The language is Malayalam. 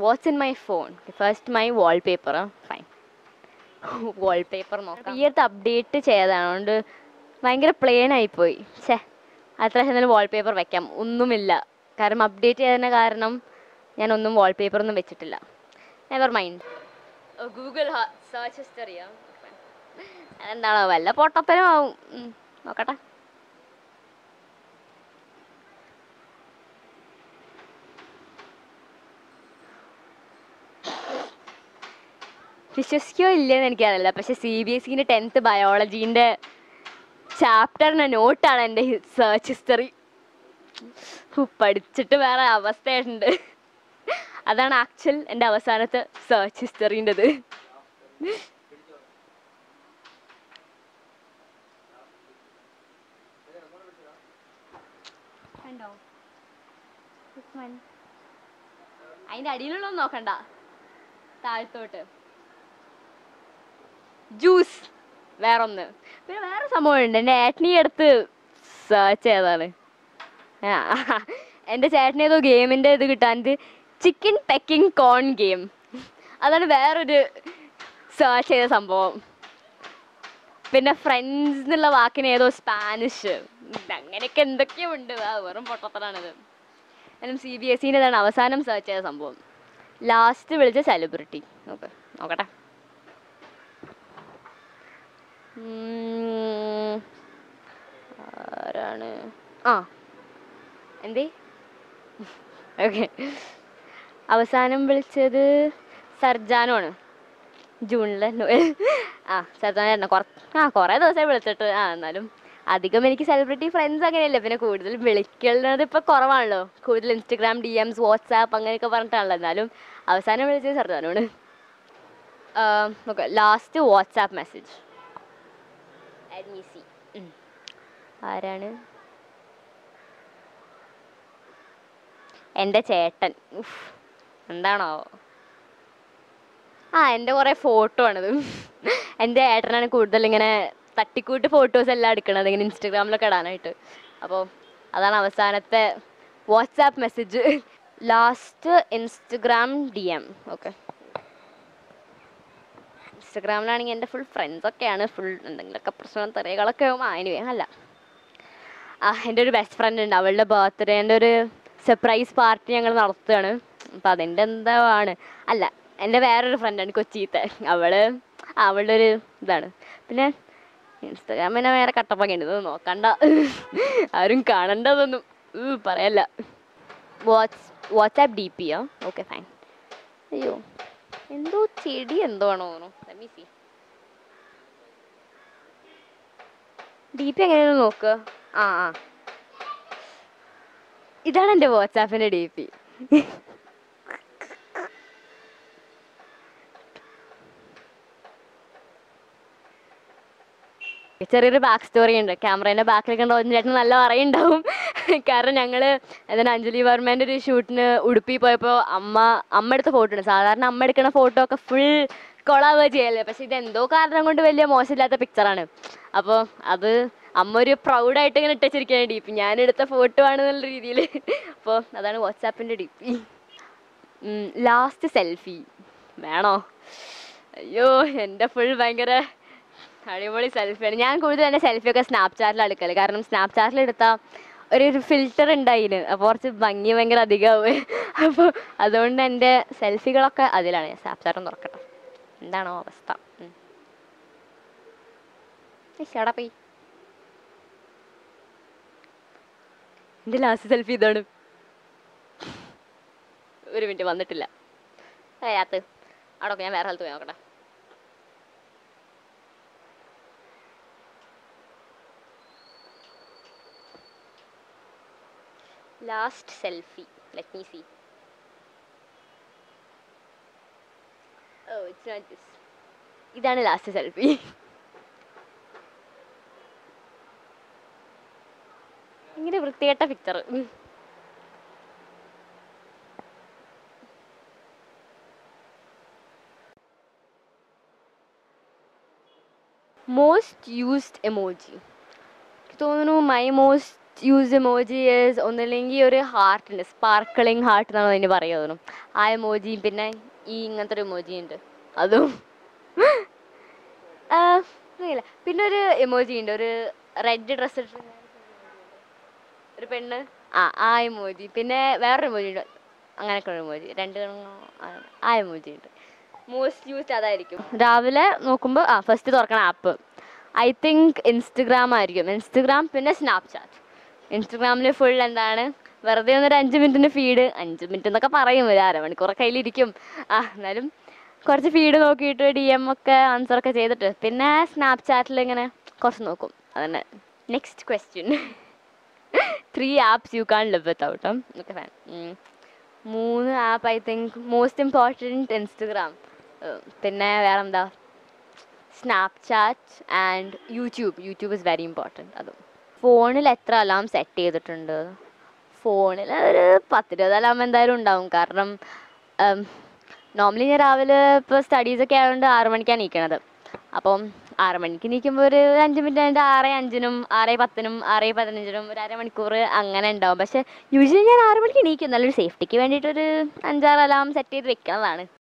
Watts in my phone first my wallpaper fine wallpaper നോക്കാം ഈ അടുത്ത് അപ്ഡേറ്റ് ചെയ്തതാണ് അതുകൊണ്ട് ഭയങ്കര പ്ലെയിൻ ആയിപ്പോയി ഛേ അത്യാവശ്യം എന്തെങ്കിലും വാൾപേപ്പർ വെക്കാം ഒന്നുമില്ല കാരണം അപ്ഡേറ്റ് ചെയ്തതിന് കാരണം ഞാനൊന്നും വാൾപേപ്പർ ഒന്നും വെച്ചിട്ടില്ല നെവർ മൈൻഡ് ഗൂഗിൾ സെർച്ച് ഹിസ്റ്ററിയാ അതെന്താണോ വല്ല പൊട്ടപ്പനും ആവും ഉം, നോക്കട്ടെ വിശ്വസിക്കോ ഇല്ലയെന്ന് എനിക്കറിയില്ല പക്ഷെ സി ബി എസ് സിൻ്റെ ടെൻത്ത് ബയോളജീൻ്റെ ചാപ്റ്ററിൻ്റെ നോട്ടാണ് എൻ്റെ സെർച്ച് ഹിസ്റ്ററി പഠിച്ചിട്ട് വേറെ അവസ്ഥയുണ്ട് അതാണ് ആക്ച്വൽ എൻ്റെ അവസാനത്തെ സെർച്ച് ഹിസ്റ്ററിൻ്റെത് കണ്ടോ അതിൻ്റെ അടിയിലുള്ളതൊന്നും നോക്കണ്ട താഴത്തോട്ട് ജ്യൂസ് വേറൊന്ന് പിന്നെ വേറെ സംഭവം ഉണ്ട് എൻ്റെ ഏട്ടനീ അടുത്ത് സെർച്ച് ചെയ്തതാണ് ആ എൻ്റെ ചേട്ടന് ഏതോ ഗെയിമിൻ്റെ ഇത് കിട്ടാൻ ചിക്കൻ പെക്കിംഗ് കോൺ ഗെയിം അതാണ് വേറൊരു സെർച്ച് ചെയ്ത സംഭവം പിന്നെ ഫ്രണ്ട്സ് എന്നുള്ള വാക്കിന് ഏതോ സ്പാനിഷ് അങ്ങനെയൊക്കെ എന്തൊക്കെയോ ഉണ്ട് ആ വെറും പൊട്ടത്തരാണിത് എന്നാലും സി ബി എസ് സിൻ്റെതാണ് അവസാനം സെർച്ച് ചെയ്ത സംഭവം ലാസ്റ്റ് വിളിച്ച സെലിബ്രിറ്റി ഓക്കെ നോക്കട്ടെ ഉം, ആരാണ് ആ എന്തേ ഓക്കെ അവസാനം വിളിച്ചത് സർജാനോ ആണ് ജൂണിലെ ആ സർജാന കുറ ആ കുറേ ദിവസമായി വിളിച്ചിട്ട് ആ എന്നാലും അധികം എനിക്ക് സെലിബ്രിറ്റി ഫ്രണ്ട്സ് അങ്ങനെയല്ല പിന്നെ കൂടുതൽ വിളിക്കുന്നത് ഇപ്പോൾ കുറവാണല്ലോ കൂടുതൽ ഇൻസ്റ്റഗ്രാം ഡി എംസ് വാട്സാപ്പ് അങ്ങനെയൊക്കെ പറഞ്ഞിട്ടാണല്ലോ എന്നാലും അവസാനം വിളിച്ചത് സർജാനോണ് ഓക്കെ ലാസ്റ്റ് വാട്സാപ്പ് മെസ്സേജ് സി ആരാണ് എൻ്റെ ചേട്ടൻ ഉഫ്, എന്താണോ ആ എൻ്റെ കുറേ ഫോട്ടോ ആണിത് എൻ്റെ ഏട്ടനാണ് കൂടുതൽ ഇങ്ങനെ തട്ടിക്കൂട്ട് ഫോട്ടോസ് എല്ലാം എടുക്കണത് ഇങ്ങനെ ഇൻസ്റ്റഗ്രാമിലൊക്കെ ഇടാനായിട്ട് അപ്പോൾ അതാണ് അവസാനത്തെ WhatsApp message last Instagram D M okay ഇൻസ്റ്റഗ്രാമിലാണെങ്കിൽ എൻ്റെ ഫുൾ ഫ്രണ്ട്സൊക്കെയാണ് ഫുൾ എന്തെങ്കിലുമൊക്കെ പ്രശ്നം തെറികളൊക്കെ ആവും ആ എനിവേ അല്ല ആ എൻ്റെ ഒരു ബെസ്റ്റ് ഫ്രണ്ട് ഉണ്ട് അവളുടെ ബർത്ത്ഡേൻ്റെ ഒരു സർപ്രൈസ് പാർട്ടി ഞങ്ങൾ നടത്തുകയാണ് അപ്പം അതിൻ്റെ എന്തോ ആണ് അല്ല എൻ്റെ വേറൊരു ഫ്രണ്ടാണ് കൊച്ചിത്തെ അവള് അവളുടെ ഒരു ഇതാണ് പിന്നെ ഇൻസ്റ്റാഗ്രാം പിന്നെ വേറെ കട്ടപ്പൊക്കെ ഉണ്ട് ഇത് നോക്കണ്ട ആരും കാണണ്ടതൊന്നും ഊ, പറയല്ല വാട്സ് വാട്സാപ്പ് ഡി പി ആ ഓക്കെ ഫൈൻ അയ്യോ എന്തോ ചെടി എന്തോ ആണോ തോന്നുന്നു സി ഡി പി എങ്ങനെയാണ് നോക്കുക ആ ആ ഇതാണ് എൻ്റെ വാട്സാപ്പിൻ്റെ ഡി പി ചെറിയൊരു ബാക്ക് സ്റ്റോറി ഉണ്ട് ക്യാമറേൻ്റെ ബാക്കിൽ കണ്ട ഒന്ന് ചേട്ടൻ നല്ല അറിയുണ്ടാവും കാരണം ഞങ്ങൾ എന്താണ് അഞ്ജലി വർമ്മേൻ്റെ ഒരു ഷൂട്ടിന് ഉടുപ്പി പോയപ്പോൾ അമ്മ അമ്മ എടുത്ത ഫോട്ടോ ഉണ്ട് സാധാരണ അമ്മ എടുക്കുന്ന ഫോട്ടോ ഒക്കെ ഫുൾ കൊളാവുക ചെയ്യല്ലേ പക്ഷെ ഇത് എന്തോ കാരണം കൊണ്ട് വലിയ മോശമില്ലാത്ത പിക്ചറാണ് അപ്പോൾ അത് അമ്മ ഒരു പ്രൗഡായിട്ട് ഇങ്ങനെ ഇട്ടുവെച്ചിരിക്കുകയാണ് ഡി പി ഞാൻ എടുത്ത ഫോട്ടോ ആണെന്നുള്ള രീതിയിൽ അപ്പോൾ അതാണ് വാട്സാപ്പിൻ്റെ ഡി പി ലാസ്റ്റ് സെൽഫി വേണോ അയ്യോ എൻ്റെ ഫുൾ ഭയങ്കര അടിപൊളി സെൽഫിയാണ് ഞാൻ കൂടുതൽ എൻ്റെ സെൽഫിയൊക്കെ സ്നാപ്ചാറ്റിൽ എടുക്കല് കാരണം സ്നാപ്ചാറ്റിൽ എടുത്ത ഒരു ഫിൽറ്റർ ഉണ്ടായിന് അപ്പോൾ കുറച്ച് ഭംഗി ഭയങ്കര അധികമാവും അപ്പോൾ അതുകൊണ്ട് എൻ്റെ സെൽഫികളൊക്കെ അതിലാണ് ഞാൻ സ്നാപ്ചാറ്റ് ഒന്ന് തുറക്കട്ടെ എന്താണോ അവസ്ഥ ഉം. ഇശ്ശ്, എവിടെ പോയി എൻ്റെ ലാസ്റ്റ് സെൽഫി ഇതാണ് ഒരു മിനിറ്റ് വന്നിട്ടില്ല അതിനകത്ത് അവിടെ ഞാൻ വേറെ സ്ഥലത്ത് പോയി നോക്കട്ടെ last selfie let me see oh it's not this ഇതാണ് ലാസ്റ്റ് സെൽഫി ഇങ്ങനെ വൃത്തികെട്ട പിക്ചർ മോസ്റ്റ് യൂസ്ഡ് എമോജി എനിക്ക് തോന്നുന്നു my most most use emoji is ഒന്നില്ലെങ്കിൽ ഒരു ഹാർട്ടുണ്ട് സ്പാർക്കിളിങ് ഹാർട്ട് എന്നാണ് അതിന് പറയുക തോന്നുന്നു ആ എമോജിയും പിന്നെ ഈ ഇങ്ങനത്തെ ഒരു എമോജി ഉണ്ട് അതും ആ, അറിയില്ല പിന്നെ ഒരു എമോജി ഉണ്ട് ഒരു റെഡ് ഡ്രസ് ഇട്ടിട്ട് ഒരു പെണ്ണ് ആ ആ എമോജി പിന്നെ വേറൊരു എമോജി ഉണ്ട് അങ്ങനെയൊക്കെ ഒരു എമോജി രണ്ട് കണ്ണും ആ- ആ എമോജി ഉണ്ട് മോസ്റ്റ് യൂസ്ഡ് അതായിരിക്കും രാവിലെ നോക്കുമ്പോൾ ആ ഫസ്റ്റ് തുറക്കണ ആപ്പ് ഐ തിങ്ക് ഇൻസ്റ്റഗ്രാം ആയിരിക്കും ഇൻസ്റ്റഗ്രാം പിന്നെ സ്നാപ്ചാറ്റ് ഇൻസ്റ്റഗ്രാമിൽ ഫുൾ എന്താണ് വെറുതെ ഒന്നൊരു അഞ്ച് മിനിറ്റിൻ്റെ ഫീഡ് അഞ്ച് മിനിറ്റ് എന്നൊക്കെ പറയും ഒരു അരമണിക്കൂർ കയ്യിലിരിക്കും ആ എന്നാലും കുറച്ച് ഫീഡ് നോക്കിയിട്ട് ഡി എം ഒക്കെ ആൻസർ ഒക്കെ ചെയ്തിട്ട് പിന്നെ സ്നാപ്ചാറ്റിൽ ഇങ്ങനെ കുറച്ച് നോക്കും അതന്നെ next question three apps you can live without okay ഫാൻ മൂന്ന് app I think most important Instagram പിന്നെ വേറെന്താ Snapchat and YouTube YouTube is very important അതും ഫോണിൽ എത്ര അലാം സെറ്റ് ചെയ്തിട്ടുണ്ട് ഫോണിൽ ഒരു പത്തിരുപത് അലാം എന്തായാലും ഉണ്ടാവും കാരണം നോർമലി ഞാൻ രാവിലെ ഇപ്പോൾ സ്റ്റഡീസൊക്കെ ആയതുകൊണ്ട് ആറ് മണിക്കാണ് നീക്കണത് അപ്പം ആറ് മണിക്ക് നീക്കുമ്പോൾ ഒരു അഞ്ച് മിനിറ്റ് കഴിഞ്ഞിട്ട് ആറ് അഞ്ചിനും ആറ് പത്തിനും ആറ് പതിനഞ്ചിനും ഒരു അരമണിക്കൂർ അങ്ങനെ ഉണ്ടാവും പക്ഷേ യൂഷ്വലി ഞാൻ ആറ് മണിക്ക് എണീക്കും നല്ലൊരു സേഫ്റ്റിക്ക് വേണ്ടിയിട്ടൊരു അഞ്ചാറ് അലാം സെറ്റ് ചെയ്ത് വെക്കണതാണ്